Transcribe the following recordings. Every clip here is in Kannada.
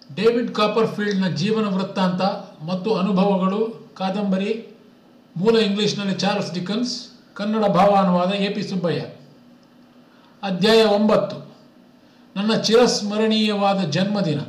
ಡೇವಿಡ್ ಕಾಪರ್ಫೀಲ್ಡ್ನ ಜೀವನ ವೃತ್ತಾಂತ ಮತ್ತು ಅನುಭವಗಳು ಕಾದಂಬರಿ ಮೂಲ ಇಂಗ್ಲಿಷ್ನಲ್ಲಿ ಚಾರ್ಲ್ಸ್ ಡಿಕನ್ಸ್ ಕನ್ನಡ ಭಾವಾನುವಾದ ಎ ಪಿ ಸುಬ್ಬಯ್ಯ ಅಧ್ಯಾಯ ಒಂಬತ್ತು ನನ್ನ ಚಿರಸ್ಮರಣೀಯವಾದ ಜನ್ಮದಿನ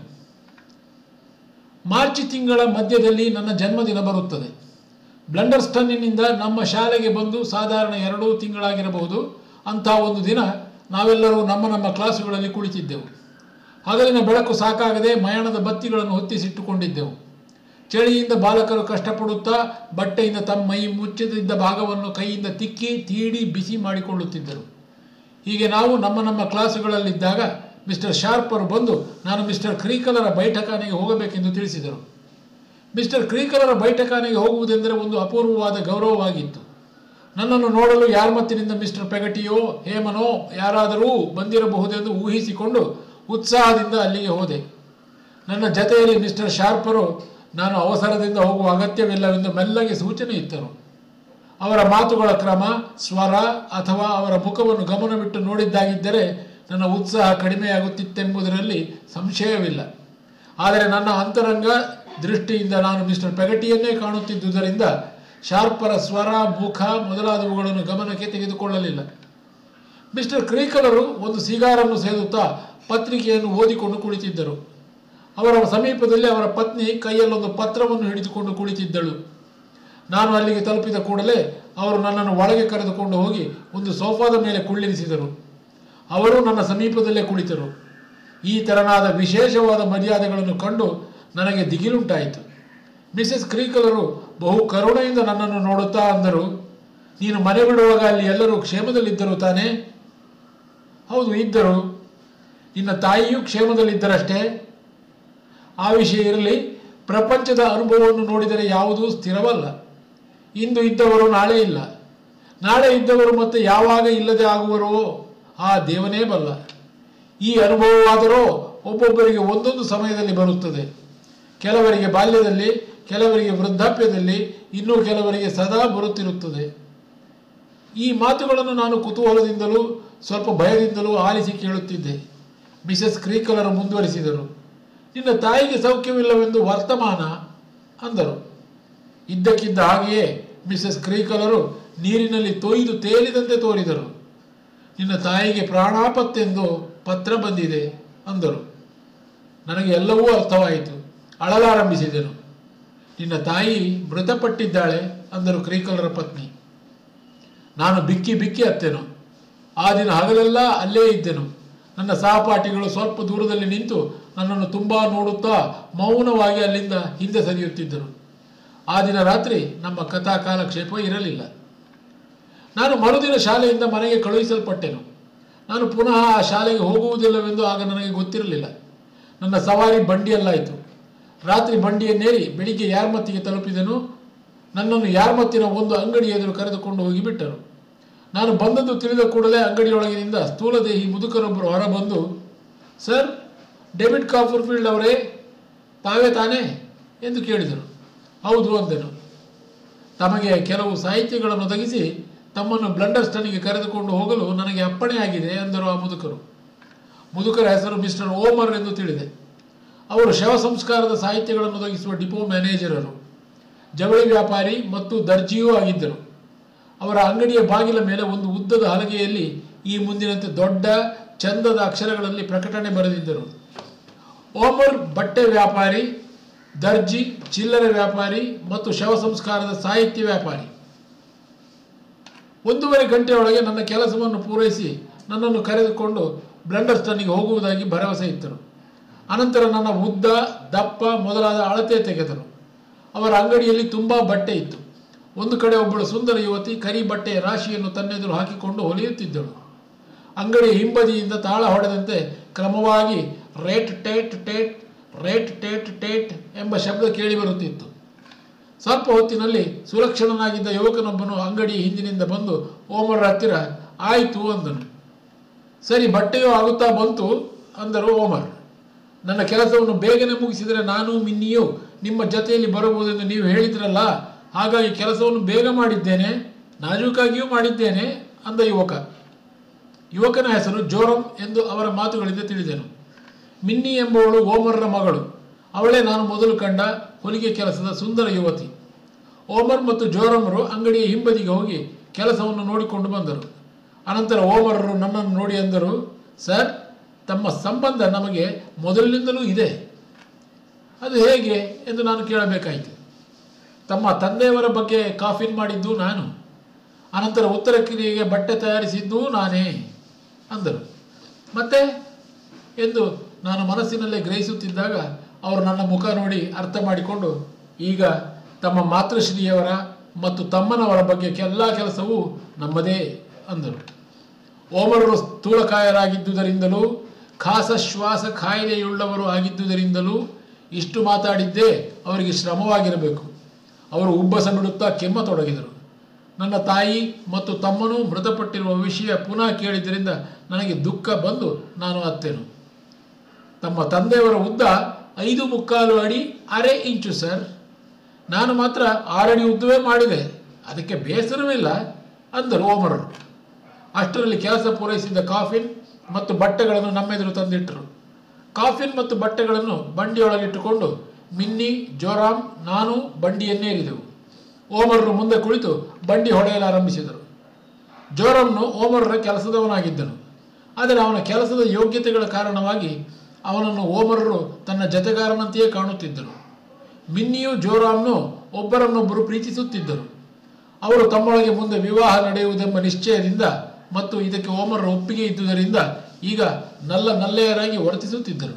ಮಾರ್ಚ್ ತಿಂಗಳ ಮಧ್ಯದಲ್ಲಿ ನನ್ನ ಜನ್ಮದಿನ ಬರುತ್ತದೆ ಬ್ಲಂಡರ್ಸ್ಟನ್ನಿನಿಂದ ನಮ್ಮ ಶಾಲೆಗೆ ಬಂದು ಸಾಧಾರಣ ಎರಡೂ ತಿಂಗಳಾಗಿರಬಹುದು ಅಂಥ ಒಂದು ದಿನ ನಾವೆಲ್ಲರೂ ನಮ್ಮ ನಮ್ಮ ಕ್ಲಾಸುಗಳಲ್ಲಿ ಕುಳಿತಿದ್ದೆವು ಹಗಲಿನ ಬೆಳಕು ಸಾಕಾಗದೆ ಮಯಾಣದ ಬತ್ತಿಗಳನ್ನು ಹೊತ್ತಿಸಿಟ್ಟುಕೊಂಡಿದ್ದೆವು ಚಳಿಯಿಂದ ಬಾಲಕರು ಕಷ್ಟಪಡುತ್ತಾ ಬಟ್ಟೆಯಿಂದ ತಮ್ಮ ಮೈ ಮುಚ್ಚದಿದ್ದ ಭಾಗವನ್ನು ಕೈಯಿಂದ ತಿಕ್ಕಿ ತೀಡಿ ಬಿಸಿ ಮಾಡಿಕೊಳ್ಳುತ್ತಿದ್ದರು ಹೀಗೆ ನಾವು ನಮ್ಮ ನಮ್ಮ ಕ್ಲಾಸುಗಳಲ್ಲಿದ್ದಾಗ ಮಿಸ್ಟರ್ ಶಾರ್ಪರು ಬಂದು ನಾನು ಮಿಸ್ಟರ್ ಕ್ರೀಕಲರ ಬೈಠಕಾನೆಗೆ ಹೋಗಬೇಕೆಂದು ತಿಳಿಸಿದರು ಮಿಸ್ಟರ್ ಕ್ರೀಕಲರ ಬೈಠಕಾನೆಗೆ ಹೋಗುವುದೆಂದರೆ ಒಂದು ಅಪೂರ್ವವಾದ ಗೌರವವಾಗಿತ್ತು ನನ್ನನ್ನು ನೋಡಲು ಯಾರ್ಮತ್ತಿನಿಂದ ಮಿಸ್ಟರ್ ಪೆಗಟಿಯೋ ಹೇಮನೋ ಯಾರಾದರೂ ಬಂದಿರಬಹುದೆಂದು ಊಹಿಸಿಕೊಂಡು ಉತ್ಸಾಹದಿಂದ ಅಲ್ಲಿಗೆ ಹೋದೆ ನನ್ನ ಜತೆಯಲ್ಲಿ ಮಿಸ್ಟರ್ ಶಾರ್ಪರು ನಾನು ಅವಸರದಿಂದ ಹೋಗುವ ಅಗತ್ಯವಿಲ್ಲವೆಂದು ಮೆಲ್ಲಗೆ ಸೂಚನೆ ಇತ್ತರು ಅವರ ಮಾತುಗಳ ಕ್ರಮ ಸ್ವರ ಅಥವಾ ಅವರ ಮುಖವನ್ನು ಗಮನವಿಟ್ಟು ನೋಡಿದ್ದಾಗಿದ್ದರೆ ನನ್ನ ಉತ್ಸಾಹ ಕಡಿಮೆಯಾಗುತ್ತಿತ್ತೆಂಬುದರಲ್ಲಿ ಸಂಶಯವಿಲ್ಲ ಆದರೆ ನನ್ನ ಅಂತರಂಗ ದೃಷ್ಟಿಯಿಂದ ನಾನು ಮಿಸ್ಟರ್ ಪೆಗಟಿಯನ್ನೇ ಕಾಣುತ್ತಿದ್ದುದರಿಂದ ಶಾರ್ಪರ ಸ್ವರ ಮುಖ ಮೊದಲಾದವುಗಳನ್ನು ಗಮನಕ್ಕೆ ತೆಗೆದುಕೊಳ್ಳಲಿಲ್ಲ ಮಿಸ್ಟರ್ ಕ್ರೀಕಲರು ಒಂದು ಸಿಗಾರನ್ನು ಸೇದುತ್ತಾ ಪತ್ರಿಕೆಯನ್ನು ಓದಿಕೊಂಡು ಕುಳಿತಿದ್ದರು ಅವರ ಸಮೀಪದಲ್ಲಿ ಅವರ ಪತ್ನಿ ಕೈಯಲ್ಲೊಂದು ಪತ್ರವನ್ನು ಹಿಡಿದುಕೊಂಡು ಕುಳಿತಿದ್ದಳು ನಾನು ಅಲ್ಲಿಗೆ ತಲುಪಿದ ಕೂಡಲೇ ಅವರು ನನ್ನನ್ನು ಒಳಗೆ ಕರೆದುಕೊಂಡು ಹೋಗಿ ಒಂದು ಸೋಫಾದ ಮೇಲೆ ಕುಳ್ಳಿರಿಸಿದರು ಅವರು ನನ್ನ ಸಮೀಪದಲ್ಲೇ ಕುಳಿತರು ಈ ತೆರನಾದ ವಿಶೇಷವಾದ ಮರ್ಯಾದೆಗಳನ್ನು ಕಂಡು ನನಗೆ ದಿಗಿಲುಂಟಾಯಿತು ಮಿಸೆಸ್ ಕ್ರೀಕಲರು ಬಹು ಕರುಣೆಯಿಂದ ನನ್ನನ್ನು ನೋಡುತ್ತಾ ಅಂದರು ನೀನು ಮನೆ ಬಿಡುವಾಗ ಅಲ್ಲಿ ಎಲ್ಲರೂ ಕ್ಷೇಮದಲ್ಲಿದ್ದರು ತಾನೇ ಹೌದು ಇದ್ದರು ನಿನ್ನ ತಾಯಿಯೂ ಕ್ಷೇಮದಲ್ಲಿದ್ದರಷ್ಟೇ ಆ ವಿಷಯ ಇರಲಿ ಪ್ರಪಂಚದ ಅನುಭವವನ್ನು ನೋಡಿದರೆ ಯಾವುದೂ ಸ್ಥಿರವಲ್ಲ ಇಂದು ಇದ್ದವರು ನಾಳೆ ಇಲ್ಲ ನಾಳೆ ಇದ್ದವರು ಮತ್ತೆ ಯಾವಾಗ ಇಲ್ಲದೆ ಆಗುವರೋ ಆ ದೇವನೇ ಬಲ್ಲ ಈ ಅನುಭವವಾದರೂ ಒಬ್ಬೊಬ್ಬರಿಗೆ ಒಂದೊಂದು ಸಮಯದಲ್ಲಿ ಬರುತ್ತದೆ ಕೆಲವರಿಗೆ ಬಾಲ್ಯದಲ್ಲಿ ಕೆಲವರಿಗೆ ವೃದ್ಧಾಪ್ಯದಲ್ಲಿ ಇನ್ನೂ ಕೆಲವರಿಗೆ ಸದಾ ಬರುತ್ತಿರುತ್ತದೆ ಈ ಮಾತುಗಳನ್ನು ನಾನು ಕುತೂಹಲದಿಂದಲೂ ಸ್ವಲ್ಪ ಭಯದಿಂದಲೂ ಆಲಿಸಿ ಕೇಳುತ್ತಿದ್ದೆ ಮಿಸೆಸ್ ಕ್ರೀಕಲರು ಮುಂದುವರಿಸಿದರು ನಿನ್ನ ತಾಯಿಗೆ ಸೌಖ್ಯವಿಲ್ಲವೆಂದು ವರ್ತಮಾನ ಅಂದರು ಇದ್ದಕ್ಕಿದ್ದ ಹಾಗೆಯೇ ಮಿಸೆಸ್ ಕ್ರೀಕಲರು ನೀರಿನಲ್ಲಿ ತೊಯ್ದು ತೇಲಿದಂತೆ ತೋರಿದರು ನಿನ್ನ ತಾಯಿಗೆ ಪ್ರಾಣಾಪತ್ತೆಂದು ಪತ್ರ ಬಂದಿದೆ ಅಂದರು ನನಗೆ ಎಲ್ಲವೂ ಅರ್ಥವಾಯಿತು ಅಳಲಾರಂಭಿಸಿದೆನು ನಿನ್ನ ತಾಯಿ ಮೃತಪಟ್ಟಿದ್ದಾಳೆ ಅಂದರು ಕ್ರೀಕಲರ ಪತ್ನಿ ನಾನು ಬಿಕ್ಕಿ ಬಿಕ್ಕಿ ಹತ್ತೆನು ಆ ದಿನ ಹಗಲೆಲ್ಲ ಅಲ್ಲೇ ಇದ್ದೆನು ನನ್ನ ಸಹಪಾಠಿಗಳು ಸ್ವಲ್ಪ ದೂರದಲ್ಲಿ ನಿಂತು ನನ್ನನ್ನು ತುಂಬ ನೋಡುತ್ತಾ ಮೌನವಾಗಿ ಅಲ್ಲಿಂದ ಹಿಂದೆ ಸರಿಯುತ್ತಿದ್ದರು ಆ ದಿನ ರಾತ್ರಿ ನಮ್ಮ ಕಥಾ ಕಾಲಕ್ಷೇಪ ಇರಲಿಲ್ಲ ನಾನು ಮರುದಿನ ಶಾಲೆಯಿಂದ ಮನೆಗೆ ಕಳುಹಿಸಲ್ಪಟ್ಟೆನು ನಾನು ಪುನಃ ಆ ಶಾಲೆಗೆ ಹೋಗುವುದಿಲ್ಲವೆಂದು ಆಗ ನನಗೆ ಗೊತ್ತಿರಲಿಲ್ಲ ನನ್ನ ಸವಾರಿ ಬಂಡಿಯಲ್ಲಾಯಿತು ರಾತ್ರಿ ಬಂಡಿಯನ್ನೇರಿ ಬೆಳಿಗ್ಗೆ ಯಾರ್ಮತ್ತಿಗೆ ತಲುಪಿದೆನು ನನ್ನನ್ನು ಯಾರ್ಮತ್ತಿನ ಒಂದು ಅಂಗಡಿ ಎದುರು ಕರೆದುಕೊಂಡು ಹೋಗಿ ಬಿಟ್ಟರು ನಾನು ಬಂದದ್ದು ತಿಳಿದ ಕೂಡಲೇ ಅಂಗಡಿಯೊಳಗಿನಿಂದ ಸ್ಥೂಲದೇಹಿ ಮುದುಕರೊಬ್ಬರು ಹೊರಬಂದು ಸರ್ ಡೇವಿಡ್ ಕಾಫರ್ಫೀಲ್ಡ್ ಅವರೇ ತಾವೇ ತಾನೇ ಎಂದು ಕೇಳಿದರು ಹೌದು ಅಂದೆನು ತಮಗೆ ಕೆಲವು ಸಾಹಿತ್ಯಗಳನ್ನು ಒದಗಿಸಿ ತಮ್ಮನ್ನು ಬ್ಲಂಡರ್ಸ್ಟನ್ನಿಗೆ ಕರೆದುಕೊಂಡು ಹೋಗಲು ನನಗೆ ಅಪ್ಪಣೆ ಆಗಿದೆ ಎಂದರು ಆ ಮುದುಕರು ಮುದುಕರ ಹೆಸರು ಮಿಸ್ಟರ್ ಓಮರ್ ಎಂದು ತಿಳಿದೆ ಅವರು ಶವ ಸಂಸ್ಕಾರದ ಸಾಹಿತ್ಯಗಳನ್ನು ಒದಗಿಸುವ ಡಿಪೋ ಮ್ಯಾನೇಜರರು ಜವಳಿ ವ್ಯಾಪಾರಿ ಮತ್ತು ದರ್ಜಿಯೂ ಆಗಿದ್ದರು ಅವರ ಅಂಗಡಿಯ ಬಾಗಿಲ ಮೇಲೆ ಒಂದು ಉದ್ದದ ಹಲಗೆಯಲ್ಲಿ ಈ ಮುಂದಿನಂತೆ ದೊಡ್ಡ ಚಂದದ ಅಕ್ಷರಗಳಲ್ಲಿ ಪ್ರಕಟಣೆ ಬರೆದಿದ್ದರು ಓಮರ್ ಬಟ್ಟೆ ವ್ಯಾಪಾರಿ ದರ್ಜಿ ಚಿಲ್ಲರೆ ವ್ಯಾಪಾರಿ ಮತ್ತು ಶವ ಸಂಸ್ಕಾರದ ಸಾಹಿತ್ಯ ವ್ಯಾಪಾರಿ ಒಂದೂವರೆ ಗಂಟೆಯೊಳಗೆ ನನ್ನ ಕೆಲಸವನ್ನು ಪೂರೈಸಿ ನನ್ನನ್ನು ಕರೆದುಕೊಂಡು ಬ್ಲಂಡರ್ಸ್ಟನ್ನಿಗೆ ಹೋಗುವುದಾಗಿ ಭರವಸೆ ಇತ್ತರು ಅನಂತರ ನನ್ನ ಉದ್ದ ದಪ್ಪ ಮೊದಲಾದ ಅಳತೆ ತೆಗೆದರು ಅವರ ಅಂಗಡಿಯಲ್ಲಿ ತುಂಬ ಬಟ್ಟೆ ಇತ್ತು ಒಂದು ಕಡೆ ಒಬ್ಬಳು ಸುಂದರ ಯುವತಿ ಕರಿ ಬಟ್ಟೆಯ ರಾಶಿಯನ್ನು ತನ್ನೆದುರು ಹಾಕಿಕೊಂಡು ಹೊಲಿಯುತ್ತಿದ್ದಳು ಅಂಗಡಿಯ ಹಿಂಬದಿಯಿಂದ ತಾಳ ಹೊಡೆದಂತೆ ಕ್ರಮವಾಗಿ ರೇಟ್ ಟೇಟ್ ಟೇಟ್ ರೇಟ್ ಟೇಟ್ ಟೇಟ್ ಎಂಬ ಶಬ್ದ ಕೇಳಿಬರುತ್ತಿತ್ತು ಸ್ವಲ್ಪ ಹೊತ್ತಿನಲ್ಲಿ ಸುಲಕ್ಷಣನಾಗಿದ್ದ ಯುವಕನೊಬ್ಬನು ಅಂಗಡಿಯ ಹಿಂದಿನಿಂದ ಬಂದು ಓಮರ ಹತ್ತಿರ ಆಯಿತು ಅಂದನು ಸರಿ ಬಟ್ಟೆಯೂ ಆಗುತ್ತಾ ಬಂತು ಅಂದರು ಓಮರ್ ನನ್ನ ಕೆಲಸವನ್ನು ಬೇಗನೆ ಮುಗಿಸಿದರೆ ನಾನು ಮಿನ್ನಿಯು ನಿಮ್ಮ ಜೊತೆಯಲ್ಲಿ ಬರಬಹುದೆಂದು ನೀವು ಹೇಳಿದ್ರಲ್ಲ ಹಾಗಾಗಿ ಕೆಲಸವನ್ನು ಬೇಗ ಮಾಡಿದ್ದೇನೆ ನಾಜೂಕಾಗಿಯೂ ಮಾಡಿದ್ದೇನೆ ಅಂದ ಯುವಕ ಯುವಕನ ಹೆಸರು ಜೋರಂ ಎಂದು ಅವರ ಮಾತುಗಳಿಂದ ತಿಳಿದೆನು ಮಿನ್ನಿ ಎಂಬವಳು ಓಮರ್ನ ಮಗಳು ಅವಳೇ ನಾನು ಮೊದಲು ಕಂಡ ಹೊಲಿಗೆ ಕೆಲಸದ ಸುಂದರ ಯುವತಿ ಓಮರ್ ಮತ್ತು ಜೋರಮರು ಅಂಗಡಿಯ ಹಿಂಬದಿಗೆ ಹೋಗಿ ಕೆಲಸವನ್ನು ನೋಡಿಕೊಂಡು ಬಂದರು ಅನಂತರ ಓಮರರು ನನ್ನನ್ನು ನೋಡಿ ಅಂದರು ಸರ್ ತಮ್ಮ ಸಂಬಂಧ ನಮಗೆ ಮೊದಲಿನಿಂದಲೂ ಇದೆ ಅದು ಹೇಗೆ ಎಂದು ನಾನು ಕೇಳಬೇಕಾಯಿತು ತಮ್ಮ ತಂದೆಯವರ ಬಗ್ಗೆ ಕಾಫಿನ್ ಮಾಡಿದ್ದು ನಾನು ಅನಂತರ ಉತ್ತರ ಕಿರಿಯಗೆ ಬಟ್ಟೆ ತಯಾರಿಸಿದ್ದೂ ನಾನೇ ಅಂದರು ಮತ್ತೆ ಎಂದು ನಾನು ಮನಸ್ಸಿನಲ್ಲೇ ಗ್ರಹಿಸುತ್ತಿದ್ದಾಗ ಅವರು ನನ್ನ ಮುಖ ನೋಡಿ ಅರ್ಥ ಮಾಡಿಕೊಂಡು ಈಗ ತಮ್ಮ ಮಾತೃಶ್ರೀಯವರ ಮತ್ತು ತಮ್ಮನವರ ಬಗ್ಗೆ ಎಲ್ಲ ಕೆಲಸವೂ ನಮ್ಮದೇ ಅಂದರು ಓಮರರು ಸ್ಥೂಲಕಾಯರಾಗಿದ್ದುದರಿಂದಲೂ ಖಾಸಶ್ವಾಸ ಕಾಯಿಲೆಯುಳ್ಳವರು ಆಗಿದ್ದುದರಿಂದಲೂ ಇಷ್ಟು ಮಾತಾಡಿದ್ದೇ ಅವರಿಗೆ ಶ್ರಮವಾಗಿರಬೇಕು ಅವರು ಉಬ್ಬಸ ಬಿಡುತ್ತಾ ಕೆಮ್ಮತೊಡಗಿದರು ನನ್ನ ತಾಯಿ ಮತ್ತು ತಮ್ಮನೂ ಮೃತಪಟ್ಟಿರುವ ವಿಷಯ ಪುನಃ ಕೇಳಿದ್ದರಿಂದ ನನಗೆ ದುಃಖ ಬಂದು ನಾನು ಅತ್ತೇನು ತಮ್ಮ ತಂದೆಯವರ ಉದ್ದ ಐದು ಮುಕ್ಕಾಲು ಅಡಿ ಅರೆ ಇಂಚು ಸರ್ ನಾನು ಮಾತ್ರ ಆರಡಿ ಉದ್ದವೇ ಮಾಡಿದೆ ಅದಕ್ಕೆ ಬೇಸರವಿಲ್ಲ ಅಂದರು ಓಮರರು ಅಷ್ಟರಲ್ಲಿ ಕೆಲಸ ಪೂರೈಸಿದ ಕಾಫಿನ್ ಮತ್ತು ಬಟ್ಟೆಗಳನ್ನು ನಮ್ಮೆದುರು ತಂದಿಟ್ಟರು ಕಾಫಿನ್ ಮತ್ತು ಬಟ್ಟೆಗಳನ್ನು ಬಂಡಿಯೊಳಗಿಟ್ಟುಕೊಂಡು ಮಿನ್ನಿ ಜೋರಾಮ್ ನಾನು ಬಂಡಿಯನ್ನೇರಿದೆವು ಓಮರರು ಮುಂದೆ ಕುಳಿತು ಬಂಡಿ ಹೊಡೆಯಲು ಆರಂಭಿಸಿದರು ಜೋರಾಮ್ನು ಓಮರರ ಕೆಲಸದವನಾಗಿದ್ದನು ಆದರೆ ಅವನ ಕೆಲಸದ ಯೋಗ್ಯತೆಗಳ ಕಾರಣವಾಗಿ ಅವನನ್ನು ಓಮರರು ತನ್ನ ಜತೆಗಾರನಂತೆಯೇ ಕಾಣುತ್ತಿದ್ದರು ಮಿನ್ನಿಯು ಜೋರಾಮ್ನು ಒಬ್ಬರನ್ನೊಬ್ಬರು ಪ್ರೀತಿಸುತ್ತಿದ್ದರು ಅವರು ತಮ್ಮೊಳಗೆ ಮುಂದೆ ವಿವಾಹ ನಡೆಯುವುದೆಂಬ ನಿಶ್ಚಯದಿಂದ ಮತ್ತು ಇದಕ್ಕೆ ಓಮರರ ಒಪ್ಪಿಗೆ ಇದ್ದುದರಿಂದ ಈಗ ನಲ್ಲ ನಲ್ಲೆಯರಾಗಿ ವರ್ತಿಸುತ್ತಿದ್ದರು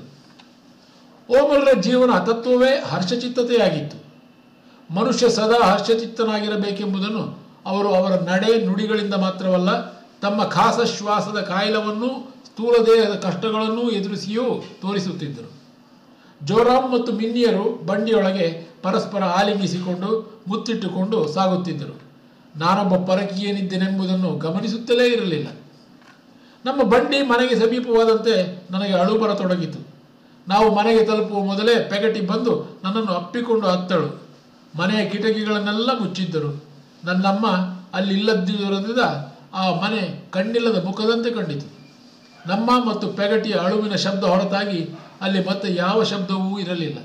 ಓಮರರ ಜೀವನ ತತ್ವವೇ ಹರ್ಷಚಿತ್ತತೆಯಾಗಿತ್ತು ಮನುಷ್ಯ ಸದಾ ಹರ್ಷಚಿತ್ತನಾಗಿರಬೇಕೆಂಬುದನ್ನು ಅವರು ಅವರ ನಡೆ ನುಡಿಗಳಿಂದ ಮಾತ್ರವಲ್ಲ ತಮ್ಮ ಖಾಸ ಶ್ವಾಸದ ಕಾಯಿಲವನ್ನು ಸ್ಥೂಲ ದೇಹದ ಕಷ್ಟಗಳನ್ನೂ ಎದುರಿಸಿಯೂ ತೋರಿಸುತ್ತಿದ್ದರು ಜೋರಾಮ್ ಮತ್ತು ಮಿನ್ನಿಯರು ಬಂಡಿಯೊಳಗೆ ಪರಸ್ಪರ ಆಲಿಂಗಿಸಿಕೊಂಡು ಮುತ್ತಿಟ್ಟುಕೊಂಡು ಸಾಗುತ್ತಿದ್ದರು ನಾನೊಬ್ಬ ಪರಕೀಯನಿದ್ದೇನೆಂಬುದನ್ನು ಗಮನಿಸುತ್ತಲೇ ಇರಲಿಲ್ಲ ನಮ್ಮ ಬಂಡಿ ಮನೆಗೆ ಸಮೀಪವಾದಂತೆ ನನಗೆ ಅಳು ಬರತೊಡಗಿತು ನಾವು ಮನೆಗೆ ತಲುಪುವ ಮೊದಲೇ ಪೆಗಟಿ ಬಂದು ನನ್ನನ್ನು ಅಪ್ಪಿಕೊಂಡು ಹತ್ತಳು ಮನೆಯ ಕಿಟಕಿಗಳನ್ನೆಲ್ಲ ಮುಚ್ಚಿದ್ದರು ನನ್ನಮ್ಮ ಅಲ್ಲಿ ಇಲ್ಲದಿರುವುದರಿಂದ ಆ ಮನೆ ಕಣ್ಣಿಲ್ಲದ ಮುಖದಂತೆ ಕಂಡಿತು ನಮ್ಮ ಮತ್ತು ಪೆಗಟಿಯ ಅಳುವಿನ ಶಬ್ದ ಹೊರತಾಗಿ ಅಲ್ಲಿ ಮತ್ತೆ ಯಾವ ಶಬ್ದವೂ ಇರಲಿಲ್ಲ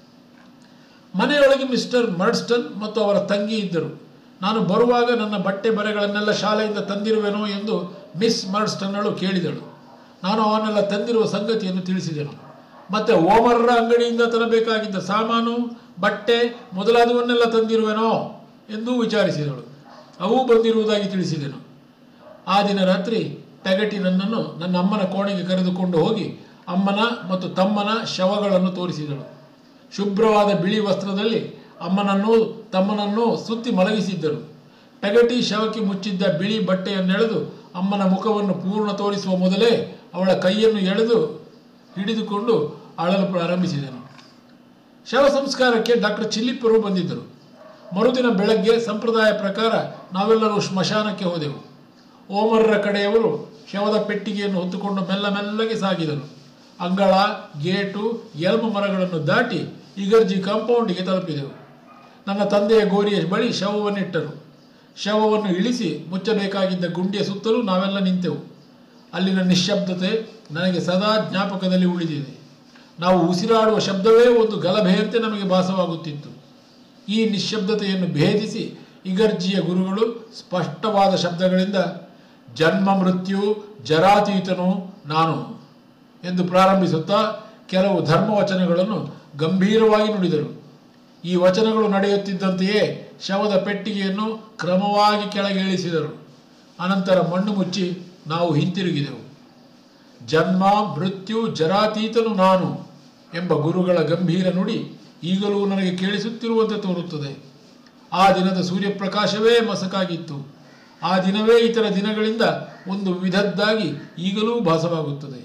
ಮನೆಯೊಳಗೆ ಮಿಸ್ಟರ್ ಮರ್ಡ್ಸ್ಟನ್ ಮತ್ತು ಅವರ ತಂಗಿ ಇದ್ದರು ನಾನು ಬರುವಾಗ ನನ್ನ ಬಟ್ಟೆ ಬರೆಗಳನ್ನೆಲ್ಲ ಶಾಲೆಯಿಂದ ತಂದಿರುವೆನೋ ಎಂದು ಮಿಸ್ ಮರ್ಡ್ಸ್ಟನ್ನಳು ಕೇಳಿದಳು ನಾನು ಅವನ್ನೆಲ್ಲ ತಂದಿರುವ ಸಂಗತಿಯನ್ನು ತಿಳಿಸಿದೆನು ಮತ್ತೆ ಓಮರರ ಅಂಗಡಿಯಿಂದ ತರಬೇಕಾಗಿದ್ದ ಸಾಮಾನು ಬಟ್ಟೆ ಮೊದಲಾದವನ್ನೆಲ್ಲ ತಂದಿರುವೆನೋ ಎಂದೂ ವಿಚಾರಿಸಿದಳು ಅವು ಬಂದಿರುವುದಾಗಿ ತಿಳಿಸಿದೆನು ಆ ದಿನ ರಾತ್ರಿ ಪೆಗಟಿ ನನ್ನನ್ನು ನನ್ನ ಅಮ್ಮನ ಕೋಣೆಗೆ ಕರೆದುಕೊಂಡು ಹೋಗಿ ಅಮ್ಮನ ಮತ್ತು ತಮ್ಮನ ಶವಗಳನ್ನು ತೋರಿಸಿದಳು ಶುಭ್ರವಾದ ಬಿಳಿ ವಸ್ತ್ರದಲ್ಲಿ ಅಮ್ಮನನ್ನು ತಮ್ಮನನ್ನು ಸುತ್ತಿ ಮಲಗಿಸಿದ್ದರು ಪೆಗಟಿ ಶವಕ್ಕೆ ಮುಚ್ಚಿದ್ದ ಬಿಳಿ ಬಟ್ಟೆಯನ್ನೆಳೆದು ಅಮ್ಮನ ಮುಖವನ್ನು ಪೂರ್ಣ ತೋರಿಸುವ ಮೊದಲೇ ಅವಳ ಕೈಯನ್ನು ಎಳೆದು ಹಿಡಿದುಕೊಂಡು ಅಳಲು ಪ್ರಾರಂಭಿಸಿದನು ಶವ ಸಂಸ್ಕಾರಕ್ಕೆ ಡಾಕ್ಟರ್ ಚಿಲ್ಲಿಪ್ಪರು ಬಂದಿದ್ದರು ಮರುದಿನ ಬೆಳಗ್ಗೆ ಸಂಪ್ರದಾಯ ಪ್ರಕಾರ ನಾವೆಲ್ಲರೂ ಸ್ಮಶಾನಕ್ಕೆ ಹೋದೆವು ಓಮರ್ರ ಕಡೆಯವರು ಶವದ ಪೆಟ್ಟಿಗೆಯನ್ನು ಹೊತ್ತುಕೊಂಡು ಮೆಲ್ಲ ಮೆಲ್ಲಗೆ ಸಾಗಿದರು ಅಂಗಳ ಗೇಟು ಎಲ್ಮ ಮರಗಳನ್ನು ದಾಟಿ ಇಗರ್ಜಿ ಕಾಂಪೌಂಡಿಗೆ ತಲುಪಿದೆವು ನನ್ನ ತಂದೆಯ ಗೋರಿಯ ಬಳಿ ಶವವನ್ನಿಟ್ಟರು ಶವವನ್ನು ಇಳಿಸಿ ಮುಚ್ಚಬೇಕಾಗಿದ್ದ ಗುಂಡಿಯ ಸುತ್ತಲೂ ನಾವೆಲ್ಲ ನಿಂತೆವು ಅಲ್ಲಿನ ನಿಶ್ಶಬ್ದತೆ ನನಗೆ ಸದಾ ಜ್ಞಾಪಕದಲ್ಲಿ ಉಳಿದಿದೆ ನಾವು ಉಸಿರಾಡುವ ಶಬ್ದವೇ ಒಂದು ಗಲಭೆಯಂತೆ ನಮಗೆ ಭಾಸವಾಗುತ್ತಿತ್ತು ಈ ನಿಶ್ಶಬ್ದತೆಯನ್ನು ಭೇದಿಸಿ ಇಗರ್ಜಿಯ ಗುರುಗಳು ಸ್ಪಷ್ಟವಾದ ಶಬ್ದಗಳಿಂದ ಜನ್ಮ ಮೃತ್ಯು ಜರಾತೀತನು ನಾನು ಎಂದು ಪ್ರಾರಂಭಿಸುತ್ತಾ ಕೆಲವು ಧರ್ಮವಚನಗಳನ್ನು ಗಂಭೀರವಾಗಿ ನುಡಿದರು ಈ ವಚನಗಳು ನಡೆಯುತ್ತಿದ್ದಂತೆಯೇ ಶವದ ಪೆಟ್ಟಿಗೆಯನ್ನು ಕ್ರಮವಾಗಿ ಕೆಳಗೆ ಇಳಿಸಿದರು ಅನಂತರ ಮಣ್ಣು ಮುಚ್ಚಿ ನಾವು ಹಿಂತಿರುಗಿದೆವು ಜನ್ಮ ಮೃತ್ಯು ಜರಾತೀತನು ನಾನು ಎಂಬ ಗುರುಗಳ ಗಂಭೀರ ನುಡಿ ಈಗಲೂ ನನಗೆ ಕೇಳಿಸುತ್ತಿರುವಂತೆ ತೋರುತ್ತದೆ ಆ ದಿನದ ಸೂರ್ಯಪ್ರಕಾಶವೇ ಮಸಕಾಗಿತ್ತು ಆ ದಿನವೇ ಇತರ ದಿನಗಳಿಂದ ಒಂದು ವಿಧದ್ದಾಗಿ ಈಗಲೂ ಭಾಸವಾಗುತ್ತದೆ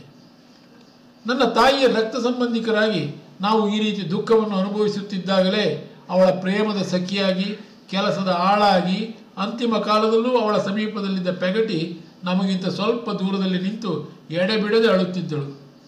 ನನ್ನ ತಾಯಿಯ ರಕ್ತ ಸಂಬಂಧಿಕರಾಗಿ ನಾವು ಈ ರೀತಿ ದುಃಖವನ್ನು ಅನುಭವಿಸುತ್ತಿದ್ದಾಗಲೇ ಅವಳ ಪ್ರೇಮದ ಸಖಿಯಾಗಿ ಕೆಲಸದ ಆಳಾಗಿ ಅಂತಿಮ ಕಾಲದಲ್ಲೂ ಅವಳ ಸಮೀಪದಲ್ಲಿದ್ದ ಪೆಗಟಿ ನಮಗಿಂತ ಸ್ವಲ್ಪ ದೂರದಲ್ಲಿ ನಿಂತು ಎಡೆಬಿಡದೆ ಅಳುತ್ತಿದ್ದಳು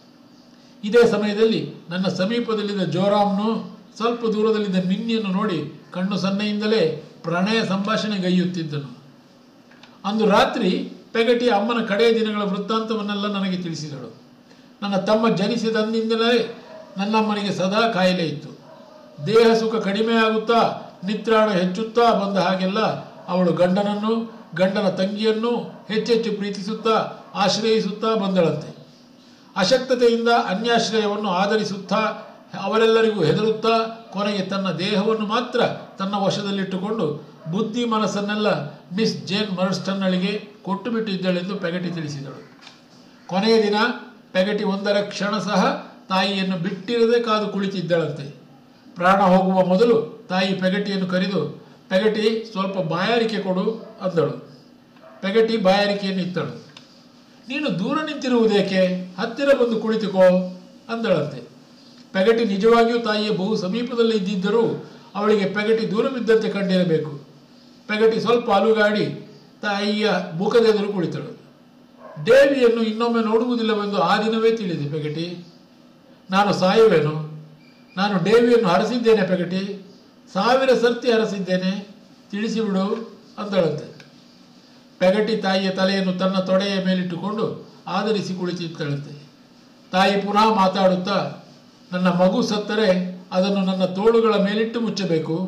ಇದೇ ಸಮಯದಲ್ಲಿ ನನ್ನ ಸಮೀಪದಲ್ಲಿದ್ದ ಜೋರಾಮ್ನು ಸ್ವಲ್ಪ ದೂರದಲ್ಲಿದ್ದ ಮಿನ್ನಿಯನ್ನು ನೋಡಿ ಕಣ್ಣು ಸನ್ನೆಯಿಂದಲೇ ಪ್ರಣಯ ಸಂಭಾಷಣೆಗೈಯುತ್ತಿದ್ದನು ಅಂದು ರಾತ್ರಿ ಪೆಗಟಿ ಅಮ್ಮನ ಕಡೆಯ ದಿನಗಳ ವೃತ್ತಾಂತವನ್ನೆಲ್ಲ ನನಗೆ ತಿಳಿಸಿದಳು ನನ್ನ ತಮ್ಮ ಜನಿಸಿದಂದಿಂದಲೇ ನನ್ನಮ್ಮನಿಗೆ ಸದಾ ಕಾಯಿಲೆ ಇತ್ತು ದೇಹ ಸುಖ ಕಡಿಮೆಯಾಗುತ್ತಾ ನಿತ್ರಾಣ ಹೆಚ್ಚುತ್ತಾ ಬಂದ ಹಾಗೆಲ್ಲ ಅವಳು ಗಂಡನನ್ನು ಗಂಡನ ತಂಗಿಯನ್ನು ಹೆಚ್ಚೆಚ್ಚು ಪ್ರೀತಿಸುತ್ತಾ ಆಶ್ರಯಿಸುತ್ತಾ ಬಂದಳಂತೆ ಅಶಕ್ತತೆಯಿಂದ ಅನ್ಯಾಶ್ರಯವನ್ನು ಆಧರಿಸುತ್ತಾ ಅವರೆಲ್ಲರಿಗೂ ಹೆದರುತ್ತಾ ಕೊನೆಗೆ ತನ್ನ ದೇಹವನ್ನು ಮಾತ್ರ ತನ್ನ ವಶದಲ್ಲಿಟ್ಟುಕೊಂಡು ಬುದ್ಧಿ ಮನಸ್ಸನ್ನೆಲ್ಲ ಮಿಸ್ ಜೇನ್ ಮರ್ಸ್ಟನ್ನಳಿಗೆ ಕೊಟ್ಟು ಬಿಟ್ಟಿದ್ದಳೆಂದು ಪೆಗಟಿ ತಿಳಿಸಿದಳು ಕೊನೆಯ ದಿನ ಪೆಗಟಿ ಒಂದರ ಕ್ಷಣ ಸಹ ತಾಯಿಯನ್ನು ಬಿಟ್ಟಿರದೆ ಕಾದು ಕುಳಿತಿದ್ದಳಂತೆ ಪ್ರಾಣ ಹೋಗುವ ಮೊದಲು ತಾಯಿ ಪೆಗಟಿಯನ್ನು ಕರೆದು ಪೆಗಟಿ ಸ್ವಲ್ಪ ಬಾಯಾರಿಕೆ ಕೊಡು ಅಂದಳು ಪೆಗಟಿ ಬಾಯಾರಿಕೆಯನ್ನು ಇತ್ತಳು ನೀನು ದೂರ ನಿಂತಿರುವುದೇಕೆ ಹತ್ತಿರ ಬಂದು ಕುಳಿತುಕೋ ಅಂದಳಂತೆ ಪೆಗಟಿ ನಿಜವಾಗಿಯೂ ತಾಯಿಯ ಬಹು ಸಮೀಪದಲ್ಲಿ ಇದ್ದಿದ್ದರೂ ಅವಳಿಗೆ ಪೆಗಟಿ ದೂರವಿದ್ದಂತೆ ಕಂಡಿರಬೇಕು ಪೆಗಟಿ ಸ್ವಲ್ಪ ಅಲುಗಾಡಿ ತಾಯಿಯ ಮುಖದೆದುರು ಕುಳಿತಳು ದೇವಿಯನ್ನು ಇನ್ನೊಮ್ಮೆ ನೋಡುವುದಿಲ್ಲವೆಂದು ಆ ದಿನವೇ ತಿಳಿದೆ ಪೆಗಟಿ ನಾನು ಸಾಯುವೆನು ನಾನು ದೇವಿಯನ್ನು ಹರಸಿದ್ದೇನೆ ಪೆಗಟಿ ಸಾವಿರ ಸರ್ತಿ ಹರಸಿದ್ದೇನೆ ತಿಳಿಸಿಬಿಡು ಅಂದಳಂತೆ ಪೆಗಟಿ ತಾಯಿಯ ತಲೆಯನ್ನು ತನ್ನ ತೊಡೆಯ ಮೇಲಿಟ್ಟುಕೊಂಡು ಆಧರಿಸಿ ಕುಳಿತಿದ್ದಳಂತೆ ತಾಯಿ ಪುನಃ ಮಾತಾಡುತ್ತಾ ನನ್ನ ಮಗು ಸತ್ತರೆ ಅದನ್ನು ನನ್ನ ತೋಳುಗಳ ಮೇಲಿಟ್ಟು ಮುಚ್ಚಬೇಕು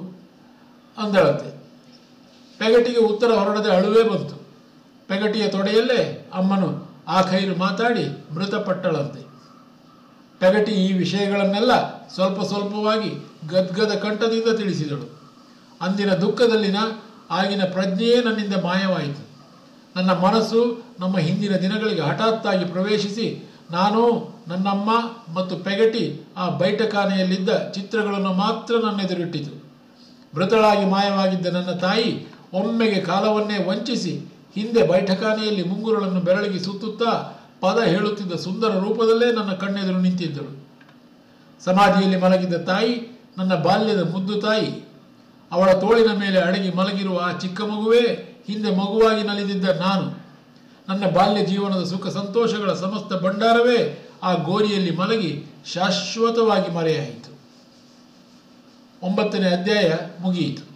ಅಂದಳಂತೆ ಪೆಗಟಿಗೆ ಉತ್ತರ ಹೊರಡದೆ ಅಳುವೇ ಬಂತು ಪೆಗಟಿಯ ತೊಡೆಯಲ್ಲೇ ಅಮ್ಮನು ಆ ಕೈಲು ಮಾತಾಡಿ ಮೃತಪಟ್ಟಳಂತೆ ಪೆಗಟಿ ಈ ವಿಷಯಗಳನ್ನೆಲ್ಲ ಸ್ವಲ್ಪ ಸ್ವಲ್ಪವಾಗಿ ಗದ್ಗದ ಕಂಠದಿಂದ ತಿಳಿಸಿದಳು ಅಂದಿನ ದುಃಖದಲ್ಲಿನ ಆಗಿನ ಪ್ರಜ್ಞೆಯೇ ನನ್ನಿಂದ ಮಾಯವಾಯಿತು ನನ್ನ ಮನಸ್ಸು ನಮ್ಮ ಹಿಂದಿನ ದಿನಗಳಿಗೆ ಹಠಾತ್ತಾಗಿ ಪ್ರವೇಶಿಸಿ ನಾನು ನನ್ನಮ್ಮ ಮತ್ತು ಪೆಗಟಿ ಆ ಬೈಠಖಾನೆಯಲ್ಲಿದ್ದ ಚಿತ್ರಗಳನ್ನು ಮಾತ್ರ ನನ್ನೆದುರಿಟ್ಟಿತು ಮೃತಳಾಗಿ ಮಾಯವಾಗಿದ್ದ ನನ್ನ ತಾಯಿ ಒಮ್ಮೆಗೆ ಕಾಲವನ್ನೇ ವಂಚಿಸಿ ಹಿಂದೆ ಬೈಠಖಾನೆಯಲ್ಲಿ ಮುಂಗುರುಳನ್ನು ಬೆರಳಿಗೆ ಸುತ್ತುತ್ತಾ ಪದ ಹೇಳುತ್ತಿದ್ದ ಸುಂದರ ರೂಪದಲ್ಲೇ ನನ್ನ ಕಣ್ಣೆದುರು ನಿಂತಿದ್ದಳು ಸಮಾಧಿಯಲ್ಲಿ ಮಲಗಿದ್ದ ತಾಯಿ ನನ್ನ ಬಾಲ್ಯದ ಮುದ್ದು ತಾಯಿ ಅವಳ ತೋಳಿನ ಮೇಲೆ ಅಡಗಿ ಮಲಗಿರುವ ಆ ಚಿಕ್ಕ ಮಗುವೇ ಹಿಂದೆ ಮಗುವಾಗಿ ನಲಿದಿದ್ದ ನಾನು ನನ್ನ ಬಾಲ್ಯ ಜೀವನದ ಸುಖ ಸಂತೋಷಗಳ ಸಮಸ್ತ ಭಂಡಾರವೇ ಆ ಗೋರಿಯಲ್ಲಿ ಮಲಗಿ ಶಾಶ್ವತವಾಗಿ ಮರೆಯಾಯಿತು ಒಂಬತ್ತನೇ ಅಧ್ಯಾಯ ಮುಗಿಯಿತು